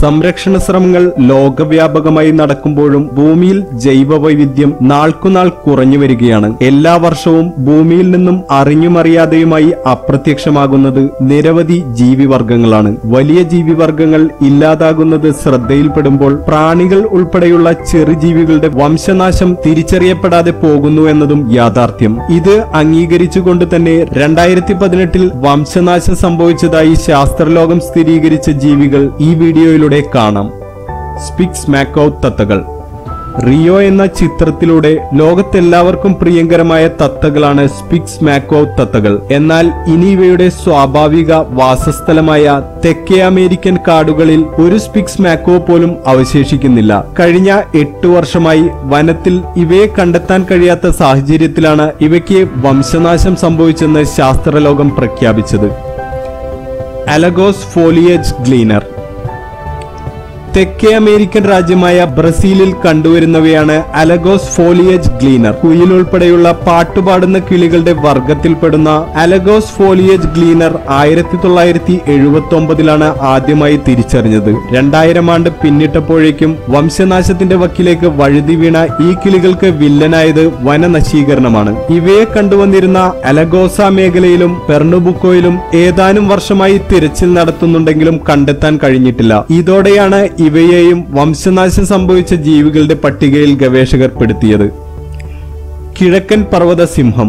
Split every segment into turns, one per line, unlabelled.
സംരക്ഷണ ശ്രമങ്ങൾ ലോകവ്യാപകമായി നടക്കുമ്പോഴും ഭൂമിയിൽ ജൈവ വൈവിധ്യം നാൾക്കുനാൾ കുറഞ്ഞു വരികയാണ് എല്ലാ വർഷവും ഭൂമിയിൽ നിന്നും അറിഞ്ഞുമറിയാതെയുമായി അപ്രത്യക്ഷമാകുന്നത് നിരവധി ജീവിവർഗങ്ങളാണ് വലിയ ജീവിവർഗങ്ങൾ ഇല്ലാതാകുന്നത് ശ്രദ്ധയിൽപ്പെടുമ്പോൾ പ്രാണികൾ ഉൾപ്പെടെയുള്ള ചെറുജീവികളുടെ വംശനാശം തിരിച്ചറിയപ്പെടാതെ പോകുന്നു എന്നതും യാഥാർത്ഥ്യം ഇത് അംഗീകരിച്ചുകൊണ്ട് തന്നെ രണ്ടായിരത്തി പതിനെട്ടിൽ വംശനാശം സംഭവിച്ചതായി ശാസ്ത്രലോകം സ്ഥിരീകരിച്ച ജീവികൾ ഈ വീഡിയോയിലൂടെ കാണാം സ്പിക്സ് മാക്കോ തത്തകൾ റിയോ എന്ന ചിത്രത്തിലൂടെ ലോകത്തെല്ലാവർക്കും പ്രിയങ്കരമായ തത്തകളാണ് സ്പിക്സ് മാക്കോ തത്തകൾ എന്നാൽ ഇനി ഇവയുടെ സ്വാഭാവിക വാസസ്ഥലമായ തെക്കേ അമേരിക്കൻ കാടുകളിൽ ഒരു സ്പിക്സ് മാക്കോ പോലും അവശേഷിക്കുന്നില്ല കഴിഞ്ഞ എട്ടു വർഷമായി വനത്തിൽ ഇവയെ കണ്ടെത്താൻ കഴിയാത്ത സാഹചര്യത്തിലാണ് ഇവയ്ക്ക് വംശനാശം സംഭവിച്ചെന്ന് ശാസ്ത്രലോകം പ്രഖ്യാപിച്ചത് അലഗോസ് ഫോലിയേജ് ഗ്ലീനർ തെക്കേ അമേരിക്കൻ രാജ്യമായ ബ്രസീലിൽ കണ്ടുവരുന്നവയാണ് അലഗോസ് ഫോലിയേജ് ഗ്ലീനർ കുയിൽ ഉൾപ്പെടെയുള്ള പാട്ടുപാടുന്ന കിളികളുടെ വർഗത്തിൽപ്പെടുന്ന അലഗോസ് ഫോലിയേജ് ഗ്ലീനർ ആയിരത്തി തൊള്ളായിരത്തി എഴുപത്തി ഒമ്പതിലാണ് ആദ്യമായി തിരിച്ചറിഞ്ഞത് രണ്ടായിരം ആണ്ട് പിന്നിട്ടപ്പോഴേക്കും വംശനാശത്തിന്റെ വക്കിലേക്ക് വഴുതി വീണ ഈ കിളികൾക്ക് വില്ലനായത് വനനശീകരണമാണ് ഇവയെ കണ്ടുവന്നിരുന്ന അലഗോസ മേഖലയിലും പെർണുബുക്കോയിലും ഏതാനും വർഷമായി തിരച്ചിൽ നടത്തുന്നുണ്ടെങ്കിലും കണ്ടെത്താൻ കഴിഞ്ഞിട്ടില്ല ഇതോടെയാണ് ഇവയെയും വംശനാശം സംഭവിച്ച ജീവികളുടെ പട്ടികയിൽ ഗവേഷകർ പെടുത്തിയത് കിഴക്കൻ പർവ്വത സിംഹം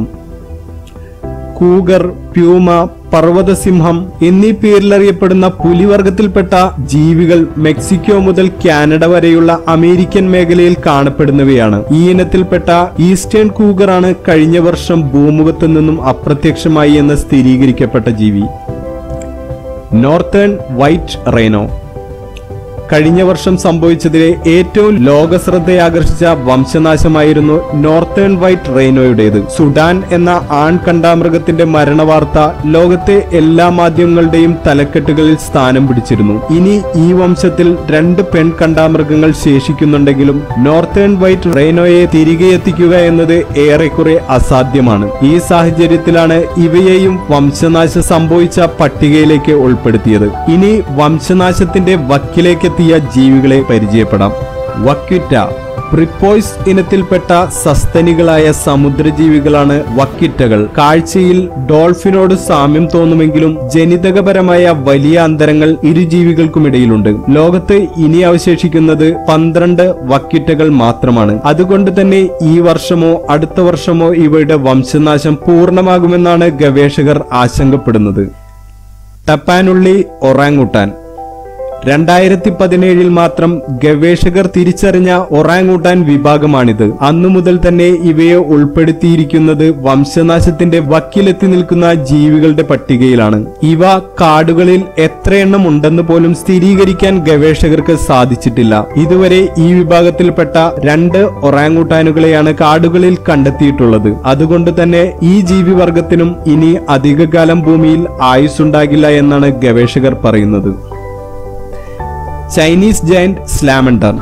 കൂഗർ പ്യൂമ പർവ്വതസിംഹം എന്നീ പേരിലറിയപ്പെടുന്ന പുലിവർഗത്തിൽപ്പെട്ട ജീവികൾ മെക്സിക്കോ മുതൽ കാനഡ വരെയുള്ള അമേരിക്കൻ മേഖലയിൽ കാണപ്പെടുന്നവയാണ് ഈ ഇനത്തിൽപ്പെട്ട ഈസ്റ്റേൺ കൂഗറാണ് കഴിഞ്ഞ വർഷം ഭൂമുഖത്തു നിന്നും അപ്രത്യക്ഷമായി എന്ന് സ്ഥിരീകരിക്കപ്പെട്ട ജീവി നോർത്തേൺ വൈറ്റ് റൈനോ കഴിഞ്ഞ വർഷം സംഭവിച്ചതിലെ ഏറ്റവും ലോകശ്രദ്ധയാകർഷിച്ച വംശനാശമായിരുന്നു നോർത്തേൺ വൈറ്റ് റെയ്നോയുടേത് സുഡാൻ എന്ന ആൺ കണ്ടാമൃഗത്തിന്റെ മരണവാർത്ത ലോകത്തെ എല്ലാ മാധ്യമങ്ങളുടെയും തലക്കെട്ടുകളിൽ സ്ഥാനം പിടിച്ചിരുന്നു ഇനി ഈ വംശത്തിൽ രണ്ട് പെൺ കണ്ടാമൃഗങ്ങൾ ശേഷിക്കുന്നുണ്ടെങ്കിലും നോർത്തേൺ വൈറ്റ് റെയ്നോയെ തിരികെ എത്തിക്കുക എന്നത് ഏറെക്കുറെ അസാധ്യമാണ് ഈ സാഹചര്യത്തിലാണ് ഇവയെയും വംശനാശം സംഭവിച്ച പട്ടികയിലേക്ക് ഉൾപ്പെടുത്തിയത് ഇനി വംശനാശത്തിന്റെ വക്കിലേക്കെത്തിയ ജീവികളെ പരിചയപ്പെടാം വക്വിറ്റ പ്രിപ്പോയ്സ് ഇനത്തിൽപ്പെട്ട സസ്തനികളായ സമുദ്രജീവികളാണ് വക്കിറ്റകൾ കാഴ്ചയിൽ ഡോൾഫിനോട് സാമ്യം തോന്നുമെങ്കിലും ജനിതകപരമായ വലിയ അന്തരങ്ങൾ ഇരു ജീവികൾക്കുമിടയിലുണ്ട് ലോകത്ത് ഇനി അവശേഷിക്കുന്നത് പന്ത്രണ്ട് വക്കിറ്റകൾ മാത്രമാണ് അതുകൊണ്ട് തന്നെ ഈ വർഷമോ അടുത്ത വർഷമോ ഇവയുടെ വംശനാശം പൂർണ്ണമാകുമെന്നാണ് ഗവേഷകർ ആശങ്കപ്പെടുന്നത് ടപ്പാനുള്ളി ഒറാങ്ങുട്ടാൻ രണ്ടായിരത്തി പതിനേഴിൽ മാത്രം ഗവേഷകർ തിരിച്ചറിഞ്ഞ ഒറാങ്ങൂട്ടാൻ വിഭാഗമാണിത് അന്നു മുതൽ തന്നെ ഇവയെ ഉൾപ്പെടുത്തിയിരിക്കുന്നത് വംശനാശത്തിന്റെ വക്കിലെത്തി നിൽക്കുന്ന ജീവികളുടെ പട്ടികയിലാണ് ഇവ കാടുകളിൽ എത്രയെണ്ണം ഉണ്ടെന്ന് പോലും സ്ഥിരീകരിക്കാൻ ഗവേഷകർക്ക് സാധിച്ചിട്ടില്ല ഇതുവരെ ഈ വിഭാഗത്തിൽപ്പെട്ട രണ്ട് ഒറാങ്ങൂട്ടാനുകളെയാണ് കാടുകളിൽ കണ്ടെത്തിയിട്ടുള്ളത് അതുകൊണ്ട് തന്നെ ഈ ജീവിവർഗത്തിനും ഇനി അധികകാലം ഭൂമിയിൽ ആയുസ്സുണ്ടാകില്ല എന്നാണ് ഗവേഷകർ പറയുന്നത് ചൈനീസ് ജയന്റ് സ്ലാമണ്ടർ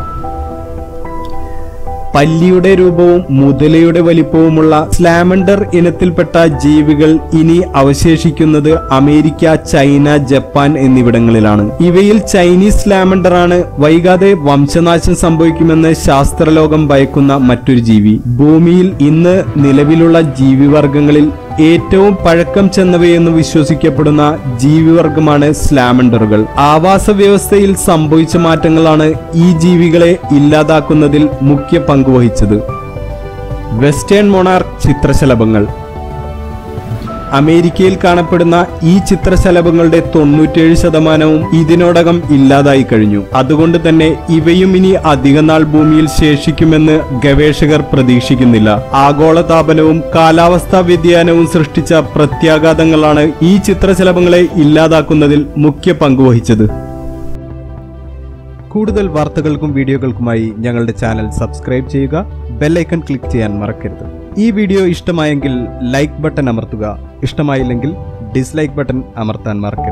പല്ലിയുടെ രൂപവും മുതലയുടെ വലിപ്പവുമുള്ള സ്ലാമണ്ടർ ഇനത്തിൽപ്പെട്ട ജീവികൾ ഇനി അവശേഷിക്കുന്നത് അമേരിക്ക ചൈന ജപ്പാൻ എന്നിവിടങ്ങളിലാണ് ഇവയിൽ ചൈനീസ് സ്ലാമണ്ടർ ആണ് വൈകാതെ വംശനാശം സംഭവിക്കുമെന്ന് ശാസ്ത്രലോകം ഭയക്കുന്ന മറ്റൊരു ജീവി ഭൂമിയിൽ ഇന്ന് നിലവിലുള്ള ജീവിവർഗങ്ങളിൽ ഏറ്റവും പഴക്കം ചെന്നവയെന്ന് വിശ്വസിക്കപ്പെടുന്ന ജീവിവർഗമാണ് സ്ലാമണ്ടറുകൾ ആവാസ വ്യവസ്ഥയിൽ സംഭവിച്ച മാറ്റങ്ങളാണ് ഈ ജീവികളെ ഇല്ലാതാക്കുന്നതിൽ മുഖ്യ പങ്കുവഹിച്ചത് വെസ്റ്റേൺ മൊണാർക്ക് ചിത്രശലഭങ്ങൾ അമേരിക്കയിൽ കാണപ്പെടുന്ന ഈ ചിത്രശലഭങ്ങളുടെ തൊണ്ണൂറ്റേഴ് ശതമാനവും ഇതിനോടകം ഇല്ലാതായി കഴിഞ്ഞു അതുകൊണ്ട് തന്നെ ഇവയും ഇനി അധികനാൾ ഭൂമിയിൽ ശേഷിക്കുമെന്ന് ഗവേഷകർ പ്രതീക്ഷിക്കുന്നില്ല ആഗോളതാപനവും കാലാവസ്ഥാ വ്യതിയാനവും സൃഷ്ടിച്ച പ്രത്യാഘാതങ്ങളാണ് ഈ ചിത്രശലഭങ്ങളെ ഇല്ലാതാക്കുന്നതിൽ മുഖ്യ പങ്കുവഹിച്ചത് കൂടുതൽ വാർത്തകൾക്കും വീഡിയോകൾക്കുമായി ഞങ്ങളുടെ ചാനൽ സബ്സ്ക്രൈബ് ചെയ്യുക ബെല്ലൈക്കൺ ക്ലിക്ക് ചെയ്യാൻ മറക്കരുത് ഈ വീഡിയോ ഇഷ്ടമായെങ്കിൽ ലൈക്ക് ബട്ടൺ അമർത്തുക ഇഷ്ടമായില്ലെങ്കിൽ ഡിസ്ലൈക്ക് ബട്ടൺ അമർത്താൻ മറക്കരുത്